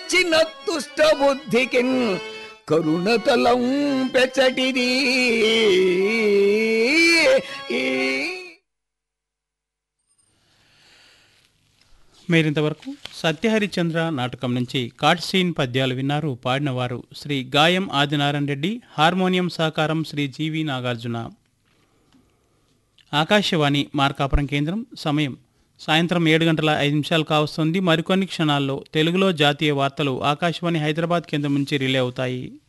మెచ్చిన దుష్ట బుద్ధికిన్ కరుణతలం పెచ్చటిది మీరింతవరకు సత్యహరిచంద్ర నాటకం నుంచి కాట్సీన్ పద్యాలు విన్నారు పాడినవారు శ్రీ గాయం ఆదినారాయణ రెడ్డి హార్మోనియం సహకారం శ్రీ జీవి నాగార్జున ఆకాశవాణి మార్కాపురం కేంద్రం సమయం సాయంత్రం ఏడు గంటల ఐదు నిమిషాలు కావస్తుంది మరికొన్ని క్షణాల్లో తెలుగులో జాతీయ వార్తలు ఆకాశవాణి హైదరాబాద్ కేంద్రం నుంచి రిలే అవుతాయి